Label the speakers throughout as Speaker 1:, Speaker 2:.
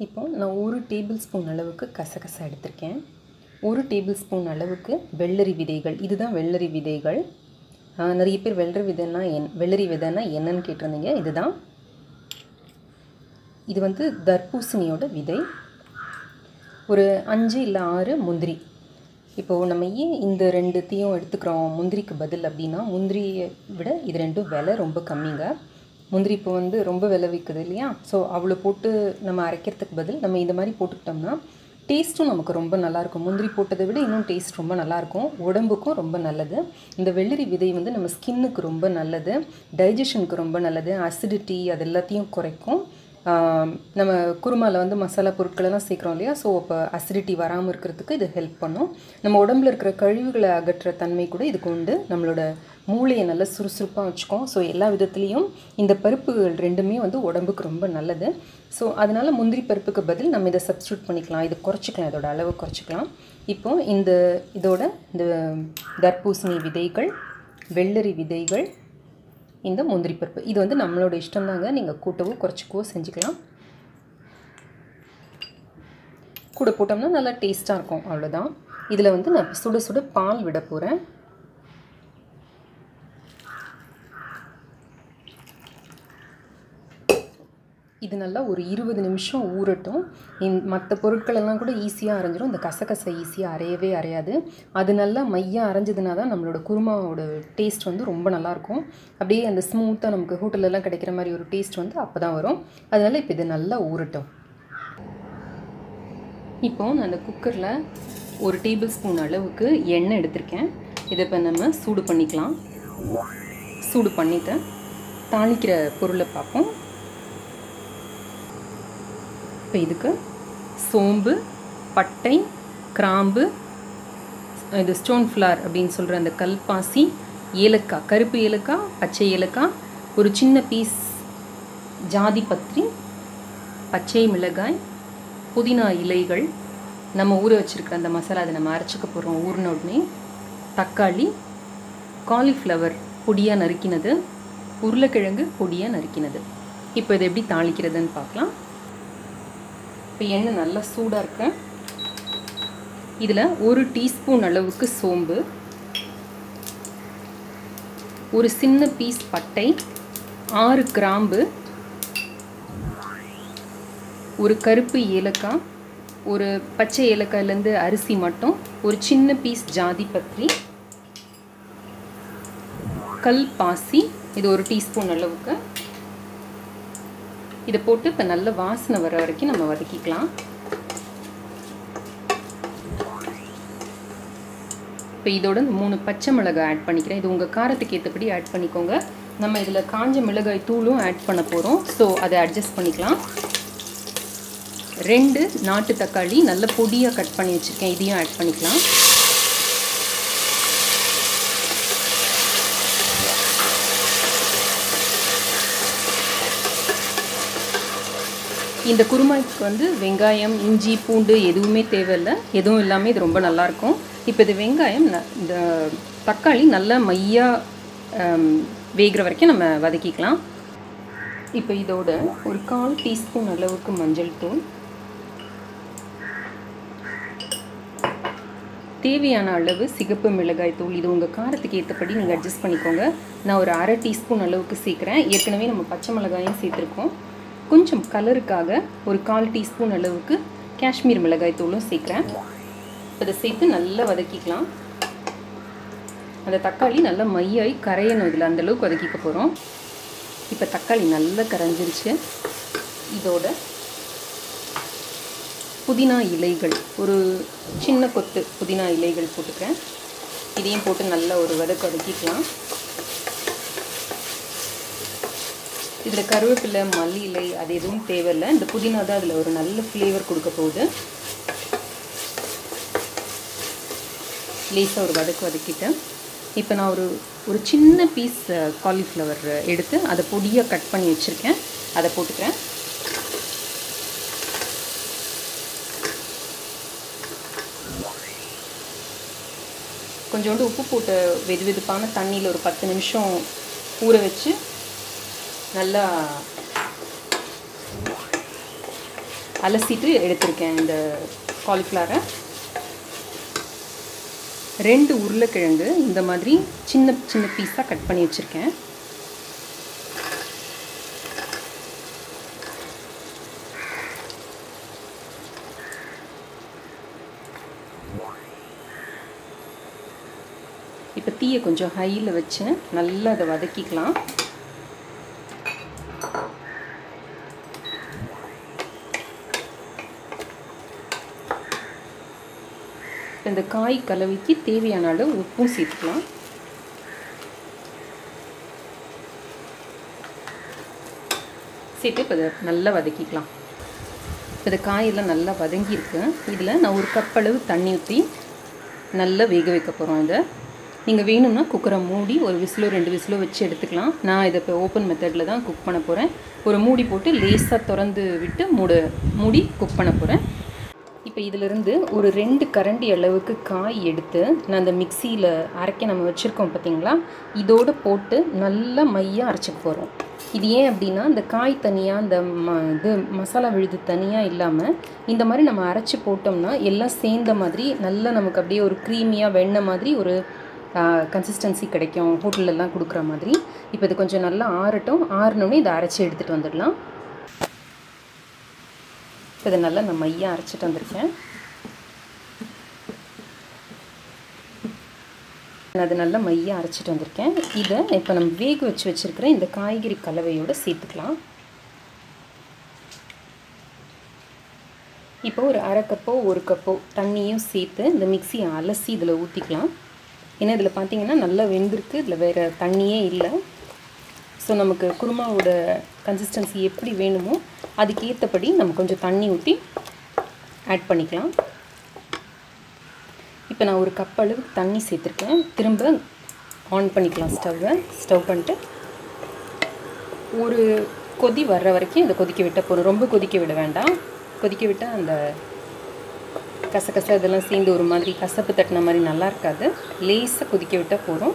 Speaker 1: இப்போ நான் ஒரு டேபிள் ஸ்பூன் அளவுக்கு கசகசா எடுத்திருக்கேன் ஒரு டேபிள் ஸ்பூன் அளவுக்கு வெள்ளரி விதைகள் இதுதான் வெள்ளரி விதைகள் ஆஹ் நிறைய பேர் வெள்ளரி விதைன்னா என் வெள்ளரி விதைன்னா என்னன்னு கேட்டிருந்தீங்க இதுதான் இது வந்து தர்பூசணியோட விதை ஒரு அஞ்சு இல்லை ஆறு முந்திரி இப்போது நம்ம ஏன் இந்த ரெண்டுத்தையும் எடுத்துக்கிறோம் முந்திரிக்கு பதில் அப்படின்னா முந்திரியை விட இது ரெண்டும் விலை ரொம்ப கம்மிங்க முந்திரி இப்போ வந்து ரொம்ப விலை விற்குது இல்லையா ஸோ அவ்வளோ போட்டு நம்ம அரைக்கிறதுக்கு பதில் நம்ம இந்த மாதிரி போட்டுக்கிட்டோம்னா டேஸ்ட்டும் நமக்கு ரொம்ப நல்லாயிருக்கும் முந்திரி போட்டதை விட இன்னும் டேஸ்ட் ரொம்ப நல்லாயிருக்கும் உடம்புக்கும் ரொம்ப நல்லது இந்த வெள்ளரி விதை வந்து நம்ம ஸ்கின்னுக்கு ரொம்ப நல்லது டைஜஷனுக்கு ரொம்ப நல்லது அசிடிட்டி அது எல்லாத்தையும் குறைக்கும் ஆம், நம்ம குருமாவில் வந்து மசாலா பொருட்களெல்லாம் சேர்க்குறோம் இல்லையா ஸோ அப்போ அசிடிட்டி வராமல் இருக்கிறதுக்கு இது ஹெல்ப் பண்ணும் நம்ம உடம்புல இருக்கிற கழிவுகளை அகற்ற தன்மை கூட இதுக்கு உண்டு நம்மளோட மூளையை நல்லா சுறுசுறுப்பாக வச்சுக்கும் ஸோ எல்லா விதத்துலேயும் இந்த பருப்புகள் ரெண்டுமே வந்து உடம்புக்கு ரொம்ப நல்லது ஸோ அதனால் முந்திரி பருப்புக்கு பதில் நம்ம இதை சப்ஸ்டியூட் பண்ணிக்கலாம் இதை குறைச்சிக்கலாம் இதோட அளவு குறைச்சிக்கலாம் இப்போ இந்த இதோட இந்த தர்பூசணி விதைகள் வெள்ளரி விதைகள் இந்த முந்திரி பருப்பு இது வந்து நம்மளோட இஷ்டம் தாங்க நீங்கள் கூட்டவோ குறைச்சிக்கவோ செஞ்சுக்கலாம் கூட போட்டோம்னா நல்லா டேஸ்ட்டாக இருக்கும் அவ்வளோதான் இதில் வந்து நான் சுட சுட பால் விட போகிறேன் இது நல்லா ஒரு இருபது நிமிஷம் ஊறட்டும் இந் மற்ற பொருட்களெல்லாம் கூட ஈஸியாக அரைஞ்சிரும் இந்த கசகசை ஈஸியாக அரையவே அரையாது அது நல்லா மையாக அரைஞ்சதுனா தான் நம்மளோட குருமாவோட டேஸ்ட் வந்து ரொம்ப நல்லாயிருக்கும் அப்படியே அந்த ஸ்மூத்தாக நமக்கு ஹோட்டல்லலாம் கிடைக்கிற மாதிரி ஒரு டேஸ்ட் வந்து அப்போ தான் வரும் அதனால் இப்போ இது நல்லா ஊறட்டும் இப்போ நான் அந்த குக்கரில் ஒரு டேபிள் ஸ்பூன் அளவுக்கு எண்ணெய் எடுத்திருக்கேன் இதை இப்போ நம்ம சூடு பண்ணிக்கலாம் சூடு பண்ணிவிட்டு தாளிக்கிற பொருளை பார்ப்போம் இப்போ இதுக்கு சோம்பு பட்டை கிராம்பு இது ஸ்டோன் ஃப்ளார் அப்படின்னு சொல்கிற அந்த கல்பாசி ஏலக்காய் கருப்பு ஏலக்காய் பச்சை ஏலக்காய் ஒரு சின்ன பீஸ் ஜாதி பத்திரி பச்சை மிளகாய் புதினா இலைகள் நம்ம ஊற வச்சுருக்கிற அந்த மசாலா அதை நம்ம அரைச்சிக்க போகிறோம் ஊறின உடனே தக்காளி காலிஃப்ளவர் பொடியாக நறுக்கினது உருளைக்கிழங்கு பொடியாக நறுக்கினது இப்போ இதை எப்படி தாளிக்கிறதுன்னு பார்க்கலாம் இப்போ எண்ணெய் நல்லா சூடாக இருக்கு இதில் ஒரு டீஸ்பூன் அளவுக்கு சோம்பு ஒரு சின்ன பீஸ் பட்டை ஆறு கிராம்பு ஒரு கருப்பு ஏலக்காய் ஒரு பச்சை ஏலக்காயிலேருந்து அரிசி மட்டும் ஒரு சின்ன பீஸ் ஜாதி பத்திரி கல் பாசி இது ஒரு டீஸ்பூன் அளவுக்கு இதை போட்டு இப்போ நல்ல வாசனை வர வரைக்கும் நம்ம வதக்கிக்கலாம் இப்போ இதோட மூணு பச்சை மிளகாய் ஆட் பண்ணிக்கிறேன் இது உங்கள் காரத்துக்கு ஏற்றபடி ஆட் பண்ணிக்கோங்க நம்ம இதில் காஞ்ச மிளகாய் தூளும் ஆட் பண்ண போகிறோம் ஸோ அதை அட்ஜஸ்ட் பண்ணிக்கலாம் ரெண்டு நாட்டு தக்காளி நல்ல பொடியாக கட் பண்ணி வச்சுருக்கேன் இதையும் ஆட் பண்ணிக்கலாம் இந்த குருமாய்க்கு வந்து வெங்காயம் இஞ்சி பூண்டு எதுவுமே தேவையில்லை எதுவும் இல்லாமல் இது ரொம்ப நல்லாயிருக்கும் இப்போ இது வெங்காயம் ந- இந்த தக்காளி நல்லா மையாக வேகிற வரைக்கும் நம்ம வதக்கிக்கலாம் இப்போ இதோட ஒரு கால் டீஸ்பூன் அளவுக்கு மஞ்சள் தூள் தேவையான அளவு சிகப்பு மிளகாய் தூள் இது உங்கள் காரத்துக்கு ஏற்றபடி நீங்கள் அட்ஜஸ்ட் பண்ணிக்கோங்க நான் ஒரு அரை டீஸ்பூன் அளவுக்கு சேர்க்குறேன் ஏற்கனவே நம்ம பச்சை மிளகாயும் சேர்த்துருக்கோம் கொஞ்சம் கலருக்காக ஒரு கால் டீஸ்பூன் அளவுக்கு காஷ்மீர் மிளகாய் தூளும் சேர்க்குறேன் அதை சேர்த்து நல்லா வதக்கிக்கலாம் அந்த தக்காளி நல்லா மையாய் கரையணும் இதில் அந்தளவுக்கு வதக்கிக்க போகிறோம் இப்போ தக்காளி நல்லா கரைஞ்சிருச்சு இதோட புதினா இலைகள் ஒரு சின்ன கொத்து புதினா இலைகள் போட்டுக்கிறேன் இதையும் போட்டு நல்லா ஒரு வதக்கு வதக்கிக்கலாம் இதில் கருவேப்பிலை மல்லி இலை அது எதுவும் தேவையில்லை இந்த புதினா தான் அதில் ஒரு நல்ல ஃப்ளேவர் கொடுக்க போகுது லேசாக ஒரு வதக்கு வதக்கிட்டேன் இப்போ நான் ஒரு ஒரு சின்ன பீஸ் காலிஃப்ளவர் எடுத்து அதை பொடியாக கட் பண்ணி வச்சுருக்கேன் அதை போட்டுக்கிறேன் கொஞ்சோண்டு உப்பு போட்டு வெது வெதுப்பான தண்ணியில் ஒரு பத்து நிமிஷம் ஊற வச்சு நல்லா அலசிட்டு எடுத்திருக்கேன் இந்த காலிஃப்ளவரை ரெண்டு உருளைக்கிழங்கு இந்த மாதிரி சின்ன சின்ன பீஸாக கட் பண்ணி வச்சுருக்கேன் இப்போ தீயை கொஞ்சம் ஹையில் வச்சு நல்லா அதை வதக்கிக்கலாம் இந்த காய் கலவைக்கு தேவையான அளவு உப்பும் சேர்த்துக்கலாம் சேர்த்து இப்போ இதை நல்லா வதக்கிக்கலாம் இப்போ இந்த காயெல்லாம் நல்லா வதங்கியிருக்கு இதில் நான் ஒரு கப் அளவு தண்ணி ஊற்றி நல்லா வேக வைக்க போகிறோம் இதை நீங்கள் வேணும்னா குக்கரை மூடி ஒரு விசிலோ ரெண்டு விசிலோ வச்சு எடுத்துக்கலாம் நான் இதை இப்போ ஓப்பன் மெத்தடில் தான் குக் பண்ண போகிறேன் ஒரு மூடி போட்டு லேசாக திறந்து விட்டு மூட மூடி குக் பண்ண போகிறேன் இப்போ இதிலிருந்து ஒரு ரெண்டு கரண்டி அளவுக்கு காய் எடுத்து நான் அந்த மிக்சியில் அரைக்க நம்ம வச்சுருக்கோம் பார்த்தீங்களா இதோடு போட்டு நல்லா மையாக அரைச்சிக்க போகிறோம் இது ஏன் அப்படின்னா இந்த காய் தனியாக இந்த ம இது மசாலா விழுது தனியாக இல்லாமல் இந்த மாதிரி நம்ம அரைச்சி போட்டோம்னா எல்லாம் சேர்ந்த மாதிரி நல்லா நமக்கு அப்படியே ஒரு க்ரீமியாக வெண்ணெய் மாதிரி ஒரு கன்சிஸ்டன்சி கிடைக்கும் ஹோட்டல்லலாம் கொடுக்குற மாதிரி இப்போ இது கொஞ்சம் நல்லா ஆறட்டும் ஆறினோடனே இதை அரைச்சி எடுத்துகிட்டு வந்துடலாம் இப்போ இதை நல்லா நான் மையாக அரைச்சிட்டு வந்திருக்கேன் நான் அது நல்லா மையாக அரைச்சிட்டு வந்திருக்கேன் இதை இப்போ நம்ம வேக வச்சு வச்சுருக்கிற இந்த காய்கறி கலவையோடு சேர்த்துக்கலாம் இப்போ ஒரு அரை கப்போ ஒரு கப்போ தண்ணியும் சேர்த்து இந்த மிக்சியை அலசி இதில் ஊற்றிக்கலாம் ஏன்னா இதில் பார்த்தீங்கன்னா நல்லா வெந்திருக்கு இதில் வேறு தண்ணியே இல்லை ஸோ நமக்கு குருமாவோட கன்சிஸ்டன்சி எப்படி வேணுமோ அதுக்கு ஏற்றபடி நம்ம கொஞ்சம் தண்ணி ஊற்றி ஆட் பண்ணிக்கலாம் இப்போ நான் ஒரு கப் அளவுக்கு தண்ணி சேர்த்துருக்கேன் திரும்ப ஆன் பண்ணிக்கலாம் ஸ்டவ்வை ஸ்டவ் பண்ணிட்டு ஒரு கொதி வர்ற வரைக்கும் இதை கொதிக்க விட்டால் போதும் ரொம்ப கொதிக்க விட வேண்டாம் கொதிக்க விட்டால் அந்த கசகச இதெல்லாம் சேர்ந்து ஒரு மாதிரி கசப்பு தட்டின மாதிரி நல்லா இருக்காது லேசாக கொதிக்க விட்டால் போதும்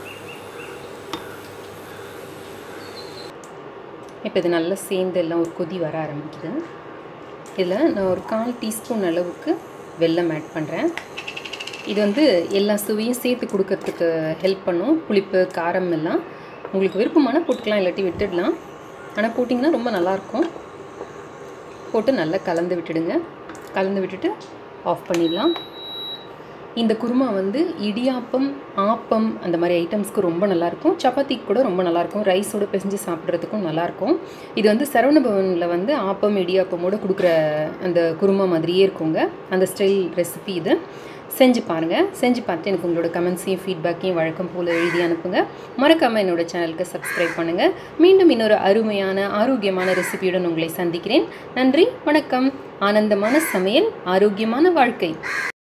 Speaker 1: இப்போ இது நல்லா சேர்ந்து எல்லாம் ஒரு கொதி வர ஆரம்பிக்குது இதில் நான் ஒரு கால் டீஸ்பூன் அளவுக்கு வெல்லம் ஆட் பண்ணுறேன் இது வந்து எல்லா சுவையும் சேர்த்து கொடுக்கறதுக்கு ஹெல்ப் பண்ணும் புளிப்பு காரம் எல்லாம் உங்களுக்கு விருப்பமான போட்டுக்கலாம் இல்லாட்டி விட்டுடலாம் ஆனால் போட்டிங்கன்னா ரொம்ப நல்லாயிருக்கும் போட்டு நல்லா கலந்து விட்டுடுங்க கலந்து விட்டுட்டு ஆஃப் பண்ணிடலாம் இந்த குருமா வந்து இடியாப்பம் ஆப்பம் அந்த மாதிரி ஐட்டம்ஸ்க்கு ரொம்ப நல்லாயிருக்கும் சப்பாத்திக்கு கூட ரொம்ப நல்லாயிருக்கும் ரைஸோடு பிசைஞ்சு சாப்பிட்றதுக்கும் நல்லாயிருக்கும் இது வந்து சரவணபவனில் வந்து ஆப்பம் இடியாப்பமோடு கொடுக்குற அந்த குருமா மாதிரியே இருக்குங்க அந்த ஸ்டைல் ரெசிபி இது செஞ்சு பாருங்கள் செஞ்சு பார்த்து எனக்கு உங்களோட கமெண்ட்ஸையும் ஃபீட்பேக்கையும் வழக்கம் போல் எழுதி அனுப்புங்க மறக்காமல் என்னோடய சேனலுக்கு சப்ஸ்கிரைப் பண்ணுங்கள் மீண்டும் இன்னொரு அருமையான ஆரோக்கியமான ரெசிபியுடன் உங்களை சந்திக்கிறேன் நன்றி வணக்கம் ஆனந்தமான சமையல் ஆரோக்கியமான வாழ்க்கை